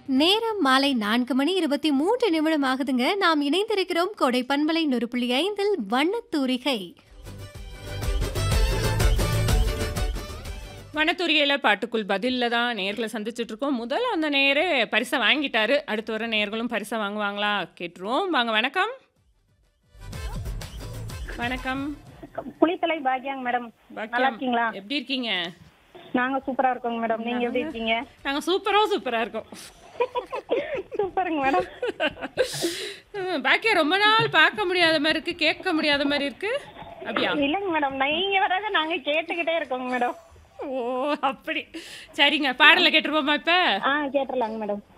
நேரம் மாலை நான்கு மணி இருபத்தி மூன்று நிமிடம் ஆகுதுங்க நாம் இணைந்திருக்கிறோம் கொடை பண்பலை நூறு புள்ளி ஐந்தில் வண்ணத்தூரிகை வனத்துறையில பாட்டுக்குள் பதில்ல தான் நேர்களை சந்திச்சுட்டு இருக்கோம் முதல்ல அந்த நேரே பரிசை வாங்கிட்டாரு அடுத்து வர நேர்களும் பரிசை வாங்குவாங்களா கேட்டுருவோம் வாங்க வணக்கம் வணக்கம் புளித்தலை பாக்யாங்க மேடம் நல்லா பாக்கியம் இருக்கீங்களா எப்படி இருக்கீங்க நாங்க சூப்பரா இருக்கோங்க மேடம் நீங்க எப்படி இருக்கீங்க நாங்க சூப்பரோ சூப்பரா இருக்கோம் சூப்பருங்க மேடம் ம், பாக்கியா ரொம்ப நாள் பார்க்க முடியாத மாதிரி இருக்கு கேட்க முடியாத மாதிரி இருக்கு அப்படியா இல்லைங்க மேடம் நீங்க வராத நாங்க கேட்டுக்கிட்டே இருக்கோங்க மேடம் ஓ அப்படி சரிங்க பாடலை கேட்டுருவோமா இப்ப ஆ கேட்டுடலாங்க மேடம்